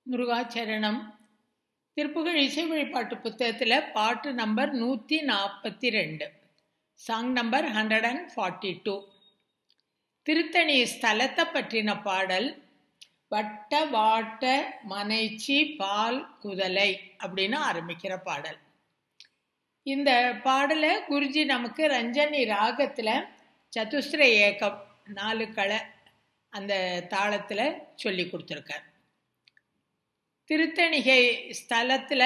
முருகாச்சரணம் திருப்புகழ் இசை வழிபாட்டு புத்தகத்தில் பாட்டு நம்பர் நூற்றி நாற்பத்தி ரெண்டு song number hundred and forty two Tiruttani ஸ்தலத்தை பற்றின பாடல் வட்ட வாட்ட மனைச்சி பால் குதலை அப்படின்னு ஆரம்பிக்கிற பாடல் இந்த பாடலை குருஜி நமக்கு ரஞ்சனி ராகத்தில் சதுஸ்திர ஏக்கம் நாலு களை அந்த தாளத்தில் சொல்லி கொடுத்துருக்கார் திருத்தணிகை ஸ்தலத்தில்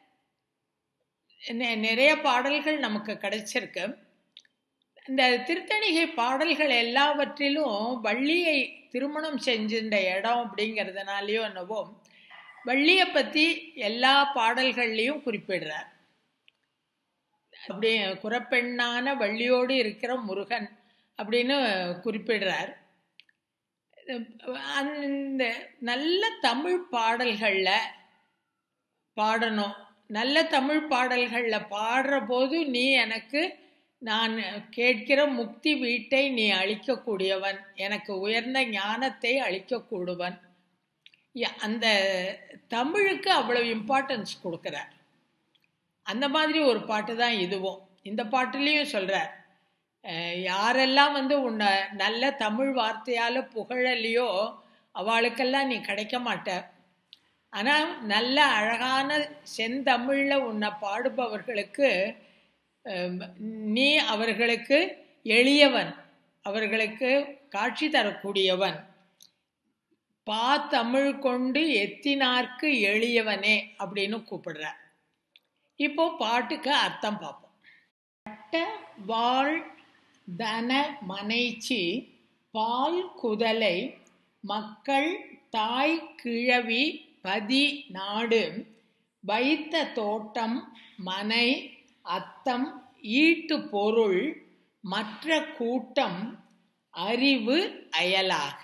நிறைய பாடல்கள் நமக்கு கிடைச்சிருக்கு இந்த திருத்தணிகை பாடல்கள் எல்லாவற்றிலும் வள்ளியை திருமணம் செஞ்சிருந்த இடம் அப்படிங்கிறதுனாலையோ என்னவோ வள்ளியை பற்றி எல்லா பாடல்கள்லையும் குறிப்பிடுறார் அப்படி குறப்பெண்ணான வள்ளியோடு இருக்கிற முருகன் அப்படின்னு குறிப்பிடுறார் அந்த நல்ல தமிழ் பாடல்களில் பாடணும் நல்ல தமிழ் பாடல்களில் பாடுற போது நீ எனக்கு நான் கேட்கிற முக்தி வீட்டை நீ அளிக்கக்கூடியவன் எனக்கு உயர்ந்த ஞானத்தை அளிக்கக்கூடுவன் அந்த தமிழுக்கு அவ்வளவு இம்பார்ட்டன்ஸ் கொடுக்குறார் அந்த மாதிரி ஒரு பாட்டு தான் இதுவும் இந்த பாட்டுலேயும் சொல்கிறார் யாரெல்லாம் வந்து உன்னை நல்ல தமிழ் வார்த்தையால் புகழலையோ அவளுக்கெல்லாம் நீ கிடைக்க மாட்ட ஆனால் நல்ல அழகான செந்தமிழில் உன்னை பாடுபவர்களுக்கு நீ அவர்களுக்கு எளியவன் அவர்களுக்கு காட்சி தரக்கூடியவன் பா தமிழ் கொண்டு எத்தினார்க்கு எளியவனே அப்படின்னு கூப்பிடுற இப்போ பாட்டுக்கு அர்த்தம் பார்ப்போம் பட்ட வாழ் தன மனைச்சி பால் குதலை மக்கள் தாய் கிழவி பதி நாடு வைத்த தோட்டம் மனை அத்தம் ஈட்டு பொருள் மற்ற கூட்டம் அறிவு அயலாக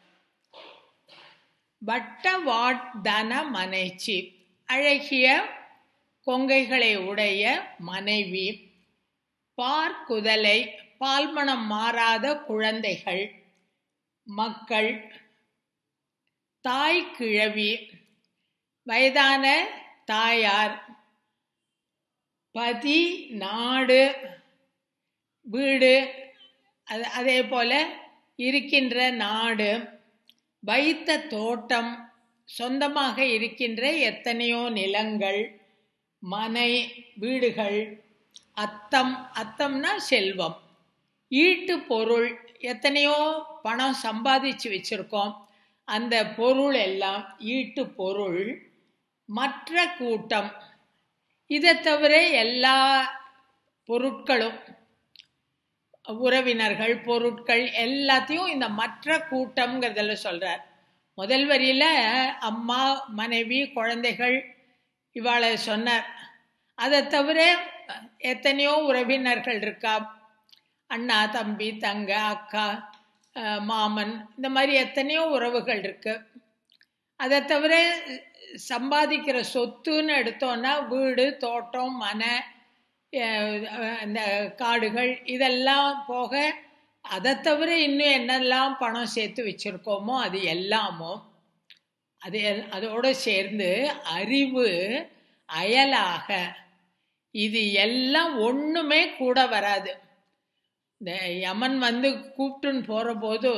வட்ட வாட் தன மனைச்சி அழகிய கொங்கைகளை உடைய மனைவி பார்க்குதலை பால்மணம் மாறாத குழந்தைகள் மக்கள் தாய் கிழவி வயதான தாயார் பதி நாடு வீடு அது அதே போல இருக்கின்ற நாடு வைத்த தோட்டம் சொந்தமாக இருக்கின்ற எத்தனையோ நிலங்கள் மனை வீடுகள் அத்தம் அத்தம்னா செல்வம் ஈட்டு பொருள் எத்தனையோ பணம் சம்பாதிச்சு வச்சிருக்கோம் அந்த பொருள் எல்லாம் ஈட்டு பொருள் மற்ற கூட்டம் இதை தவிர எல்லா பொருட்களும் உறவினர்கள் பொருட்கள் எல்லாத்தையும் இந்த மற்ற கூட்டம்ங்கிறதுல சொல்கிறார் முதல் வரியில் அம்மா மனைவி குழந்தைகள் இவாளை சொன்னார் அதை தவிர எத்தனையோ உறவினர்கள் இருக்கா அண்ணா தம்பி தங்க அக்கா மாமன் இந்த மாதிரி எத்தனையோ உறவுகள் இருக்கு அதை தவிர சம்பாதிக்கிற சொத்துன்னு எடுத்தோன்னா வீடு தோட்டம் மனை இந்த காடுகள் இதெல்லாம் போக அதை தவிர இன்னும் என்னெல்லாம் பணம் சேர்த்து வச்சுருக்கோமோ அது எல்லாமோ அது அதோடு சேர்ந்து அறிவு அயலாக இது எல்லாம் ஒன்றுமே கூட வராது இந்த யமன் வந்து கூப்பிட்டுன்னு போகிற போது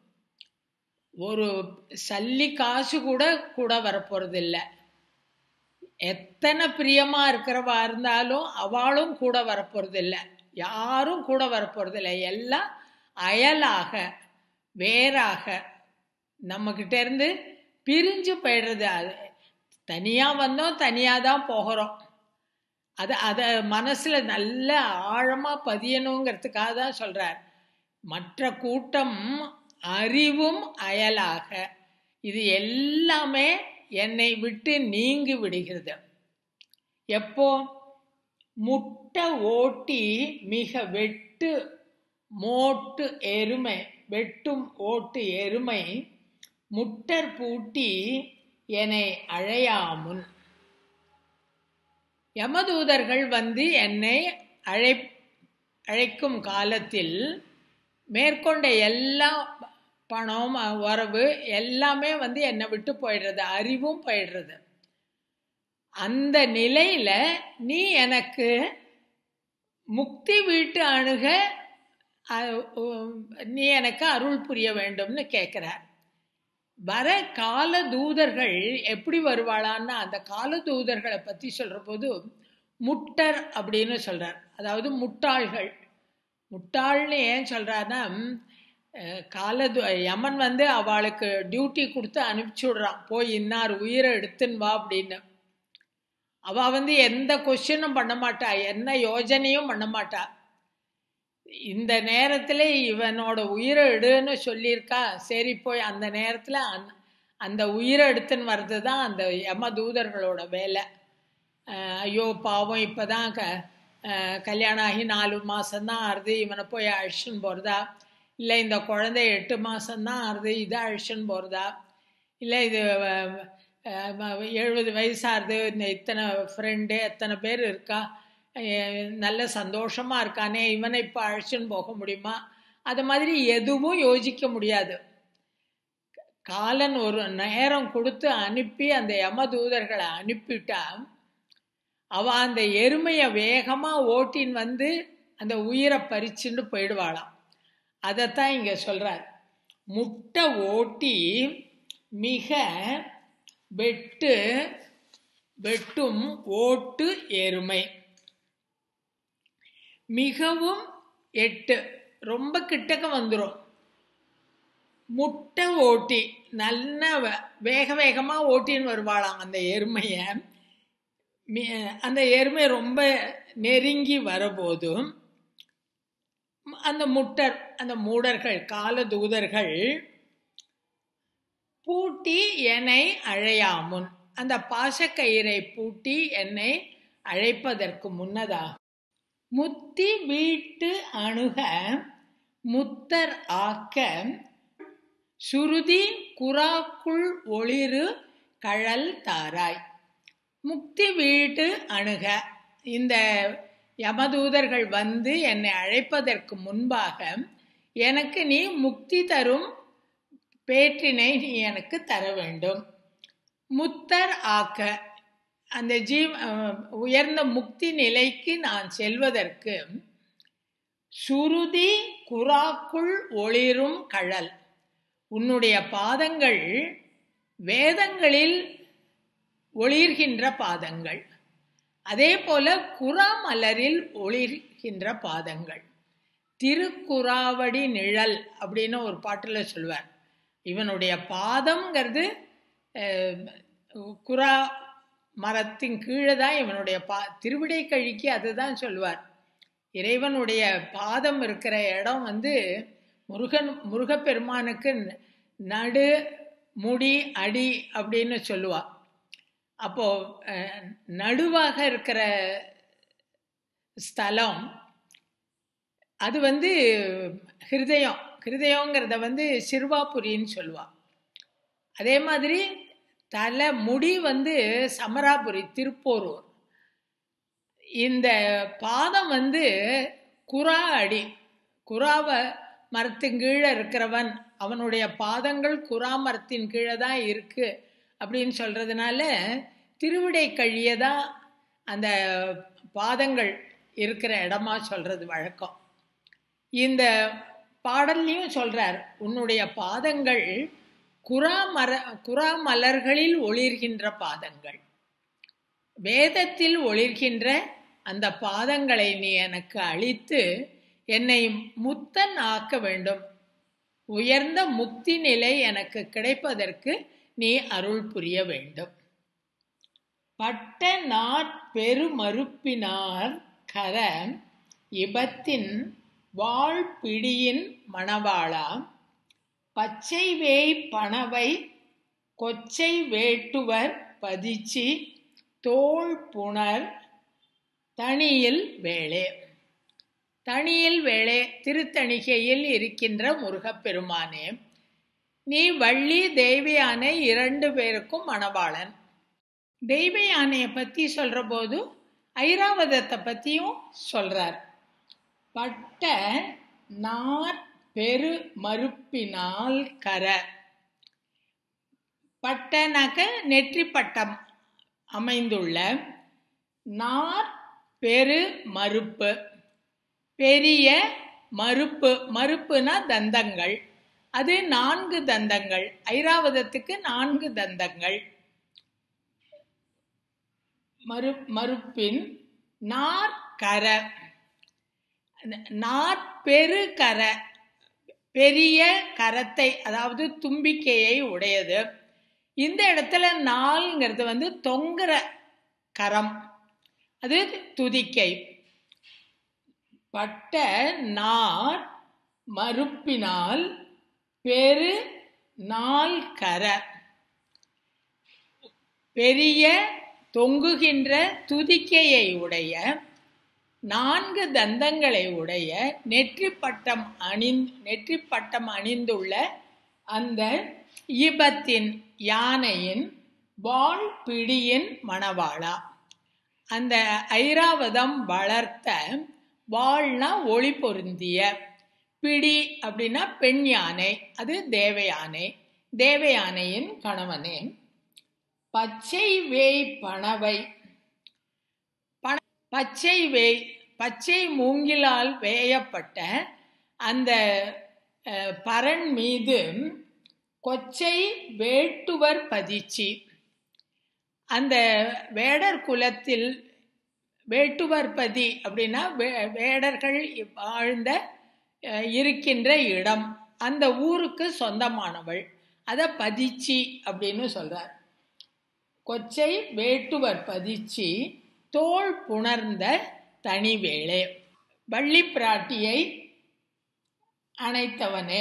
ஒரு சல்லி காசு கூட கூட வரப்போகிறது இல்லை எத்தனை பிரியமாக இருக்கிறவா இருந்தாலும் அவளும் கூட வரப்போகிறது இல்லை யாரும் கூட வரப்போகிறது இல்லை எல்லாம் அயலாக வேறாக நம்மக்கிட்ட இருந்து பிரிஞ்சு போயிடுறது அது தனியாக வந்தோம் தனியாக தான் போகிறோம் அதை அதை மனசில் நல்ல ஆழமாக பதியணுங்கிறதுக்காக தான் சொல்கிறார் மற்ற கூட்டம் அறிவும் அயலாக இது எல்லாமே என்னை விட்டு நீங்கி விடுகிறது எப்போ முட்டை ஓட்டி மிக வெட்டு மோட்டு எருமை வெட்டும் ஓட்டு எருமை முட்டர் பூட்டி என்னை அழையாமுன் யமதூதர்கள் வந்து என்னை அழை அழைக்கும் காலத்தில் மேற்கொண்ட எல்லா பணம் அஹ், உறவு எல்லாமே வந்து என்னை விட்டு போயிடுறது அறிவும் போயிடுறது அந்த நிலையில நீ எனக்கு முக்தி வீட்டு அணுக அஹ், உம், நீ எனக்கு அருள் புரிய வேண்டும்னு கேட்கிறார் வர கால தூதர்கள் எப்படி வருவாளான்னா அந்த கால தூதர்களை பத்தி சொல்ற போது முட்டர் அப்படின்னு சொல்றார் அதாவது முட்டாள்கள் முட்டாள்னு ஏன் சொல்றான்னா அஹ், காலது யமன் வந்து அவளுக்கு டியூட்டி கொடுத்து அனுப்பிச்சி விடுறான் போய் இன்னார் உயிரை எடுத்துன்னு வா அப்படின்னு அவ வந்து எந்த கொஸ்டினும் பண்ண மாட்டா என்ன யோஜனையும் பண்ண மாட்டா இந்த நேரத்துல இவனோட உயிரை எடுன்னு சொல்லியிருக்கா சரி போய் அந்த நேரத்துல அந்த- அந்த உயிரை எடுத்துன்னு வர்றது தான் அந்த யம தூதர்களோட வேலை அஹ் ஐயோ பாவம் இப்பதான் க அஹ் கல்யாணம் ஆகி நாலு மாசம்தான் ஆறுது இவனை போய் அழிச்சுன்னு போறதா இல்லை இந்த குழந்தை எட்டு மாசம்தான் ஆறுது இதை அழிச்சுன்னு போறதா இல்லை இது அஹ், அஹ், எழுபது வயசாகுது இந்த இத்தனை ஃப்ரெண்டு எத்தனை பேர் இருக்கா அஹ், நல்ல சந்தோஷமா இருக்கானே இவனை இப்போ அழைச்சின்னு போக முடியுமா அது மாதிரி எதுவும் யோசிக்க முடியாது காலன் ஒரு நேரம் கொடுத்து அனுப்பி அந்த யமதூதர்களை அனுப்பிட்டா அவ அந்த எருமையை வேகமா ஓட்டின்னு வந்து அந்த உயிரை பறிச்சுன்னு போயிடுவாளாம் அதைத்தான் இங்க சொல்றார் முட்டை ஓட்டி மிக வெட்டு வெட்டும் ஓட்டு எருமை மிகவும் எட்டு ரொம்ப கிட்டக்க வந்துடும் முட்டை ஓட்டி நல்ல வே- வேக வேகமா ஓட்டின்னு வருவாளாம் அந்த எருமைய மி- அந்த எருமை ரொம்ப நெருங்கி வரபோதும் அந்த முட்டர் அந்த மூடர்கள் கால தூதர்கள் பூட்டி என்னை அழையாமுன் அந்த பாசக்கயிறை பூட்டி என்னை அழைப்பதற்கு முன்னதாக முத்தி வீட்டு அணுக முத்தர் ஆக்க சுருதி குறாக்குள் ஒளிரு கழல் தாராய் முக்தி வீட்டு அணுக இந்த யமதூதர்கள் வந்து என்னை அழைப்பதற்கு முன்பாக எனக்கு நீ முக்தி தரும் பேற்றினை நீ எனக்கு தர வேண்டும் முத்தர் ஆக்க அந்த ஜீவ அஹ், உயர்ந்த முக்தி நிலைக்கு நான் செல்வதற்கு சுருதி குறாக்குள் ஒளிரும் கழல் உன்னுடைய பாதங்கள் வேதங்களில் ஒளிர்கின்ற பாதங்கள் அதே போல குறாமலரில் ஒளிர்கின்ற பாதங்கள் திருக்குறாவடி நிழல் அப்படின்னு ஒரு பாட்டுல சொல்வார் இவனுடைய பாதம்ங்கிறது அஹ், குறா மரத்தின் கீழே தான் இவனுடைய பா திருவிடை கழிக்கு அதுதான் சொல்வார் இறைவனுடைய பாதம் இருக்கிற இடம் வந்து முருகன் முருகப்பெருமானுக்கு ந- நடு முடி அடி அப்படின்னு சொல்லுவா அப்போ அஹ், நடுவாக இருக்கிற ஸ்தலம் அது வந்து ஹிருதயம் ஹிருதயங்கிறத வந்து சிறுவாபுரின்னு சொல்லுவா அதே மாதிரி தலை முடி வந்து சமராபுரி திருப்போரூர் இந்த பாதம் வந்து குறா அடி குறாவ மரத்தின் கீழே இருக்கிறவன் அவனுடைய பாதங்கள் குறா மரத்தின் கீழே தான் இருக்கு அப்படின்னு சொல்றதுனால திருவிடை கழிய தான் அந்த பாதங்கள் இருக்கிற இடமா சொல்றது வழக்கம் இந்த பாடல்லையும் சொல்றார் உன்னுடைய பாதங்கள் குறா மர குறா மலர்களில் ஒளிர்கின்ற பாதங்கள் வேதத்தில் ஒளிர்கின்ற அந்த பாதங்களை நீ எனக்கு அளித்து என்னை முத்தன் ஆக்க வேண்டும் உயர்ந்த முக்தி நிலை எனக்கு கிடைப்பதற்கு நீ அருள் புரிய வேண்டும் பட்ட நாற்பெருமறுப்பினார் கர இபத்தின் வாழ்பிடியின் மணவாளா பச்சை வேய் பணவை கொச்சை வேட்டுவர் பதிச்சி தோள் புணர் தனியில் வேளே தனியில் வேளே திருத்தணிகையில் இருக்கின்ற முருகப்பெருமானே நீ வள்ளி தேவயானை இரண்டு பேருக்கும் மணவாளன் தெய்வயானையை பத்தி சொல்ற போது ஐராவதத்தை பத்தியும் சொல்றார் பட்ட நாற் பெரு மறுப்பினால் கர பட்டனாக்க நெற்றி பட்டம் அமைந்துள்ள நார் பெரு மறுப்பு பெரிய மறுப்பு மறுப்புனா தந்தங்கள் அது நான்கு தந்தங்கள் ஐராவதத்துக்கு நான்கு தந்தங்கள் மறு மறுப்பின் நார் கர நார் பெரு கர பெரிய கரத்தை அதாவது தும்பிக்கையை உடையது இந்த இடத்துல நாள்ங்கிறது வந்து தொங்குற கரம் அது துதிக்கை பட்ட நார் மறுப்பினால் பெரு நாள் கர பெரிய தொங்குகின்ற துதிக்கையை உடைய நான்கு தந்தங்களை உடைய நெற்றி பட்டம் அணிந் நெற்றி பட்டம் அணிந்துள்ள அந்த ஈபத்தின் யானையின் வாள் பிடியின் மணவாளா அந்த ஐராவதம் வளர்த்த வாழ்னா ஒளி பொருந்திய பிடி அப்படின்னா பெண் யானை அது தேவ யானை தேவ யானையின் கணவனே பச்சை வேய் பணவை பண பச்சை வேய் பச்சை மூங்கிலால் வேயப்பட்ட அந்த பரன் மீது கொச்சை வேட்டுவர் பதிச்சி அந்த வேடர் குலத்தில் வேட்டுவர்பதி அப்படின்னா வேடர்கள் வாழ்ந்த இருக்கின்ற இடம் அந்த ஊருக்கு சொந்தமானவள் அதை பதிச்சி அப்படின்னு சொல்றார் கொச்சை வேட்டுவர் பதிச்சி தோல் புணர்ந்த தனிவேளே வள்ளி பிராட்டியை அணைத்தவனே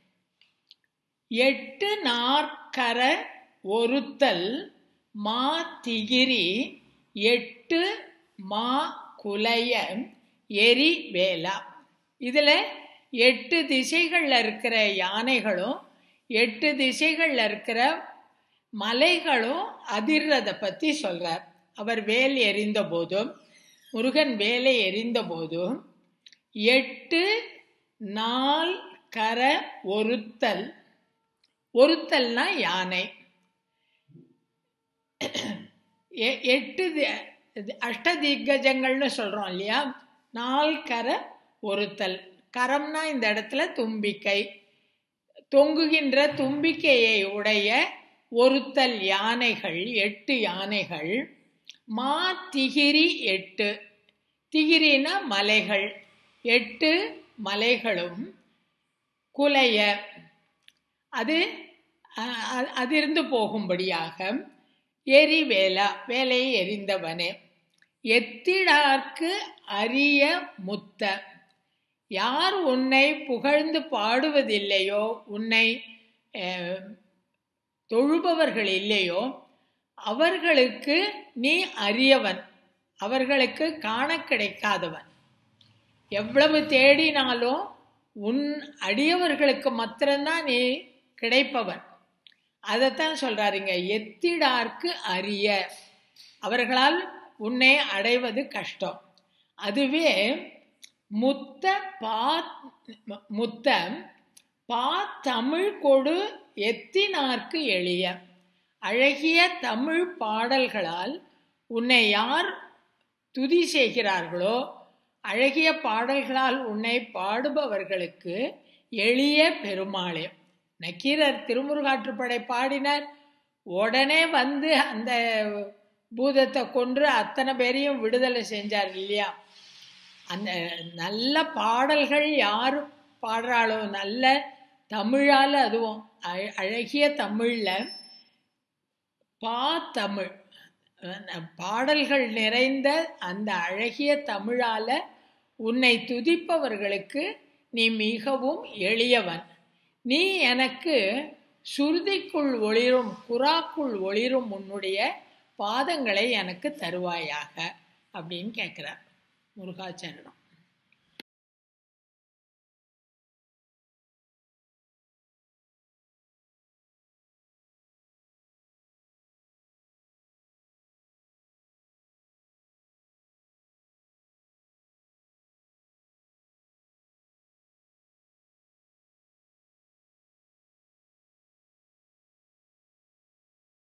எட்டு நாற்கர ஒருத்தல் மா திகிரி எட்டு மா குலைய எரி வேலா இதில் எட்டு திசைகளில் இருக்கிற யானைகளும் எட்டு திசைகளில் இருக்கிற மலைகளும் அதிர்றதை பற்றி சொல்கிறார் அவர் வேல் எறிந்த போதும் முருகன் வேலை எறிந்த போதும் எட்டு நாள் கர ஒருத்தல் ஒருத்தல்னா யானை எட்டு அஷ்டதிக்கஜங்கள்னு சொல்கிறோம் இல்லையா நாள் கர ஒருத்தல் கரம்னா இந்த இடத்துல தும்பிக்கை தொங்குகின்ற தும்பிக்கையை உடைய ஒருத்தல் யானைகள் எட்டு யானைகள் மா திகிரி எட்டு திகிரினா மலைகள் எட்டு மலைகளும் குலைய அது அதிர்ந்து போகும்படியாக எரி வேலா வேலையை எரிந்தவனே எத்திடார்க்கு அரிய முத்த யார் உன்னை புகழ்ந்து பாடுவதில்லையோ உன்னை தொழுபவர்கள் இல்லையோ அவர்களுக்கு நீ அரியவன் அவர்களுக்கு காண கிடைக்காதவன் எவ்வளவு தேடினாலும் உன் அடியவர்களுக்கு மாத்திரம்தான் நீ கிடைப்பவன் அதைத்தான் சொல்றாருங்க எத்திடார்க்கு அரிய அவர்களால் உன்னை அடைவது கஷ்டம் அதுவே முத்த பா முத்த பா தமிழ் கொடு எத்தினார்க்கு எளிய அழகிய தமிழ் பாடல்களால் உன்னை யார் துதி செய்கிறார்களோ அழகிய பாடல்களால் உன்னை பாடுபவர்களுக்கு எளிய பெருமாளே நக்கீரர் திருமுருகாற்றுப்படை பாடினார் உடனே வந்து அந்த பூதத்தை கொன்று அத்தனை பேரையும் விடுதலை செஞ்சார் இல்லையா அந்த நல்ல பாடல்கள் யார் பாடுறாளோ நல்ல தமிழால் அதுவும் அழகிய தமிழில் பா தமிழ் பாடல்கள் நிறைந்த அந்த அழகிய தமிழால உன்னை துதிப்பவர்களுக்கு நீ மிகவும் எளியவன் நீ எனக்கு சுருதிக்குள் ஒளிரும் புறாக்குள் ஒளிரும் உன்னுடைய பாதங்களை எனக்கு தருவாயாக அப்படின்னு கேட்குறார் முருகாச்சரணம்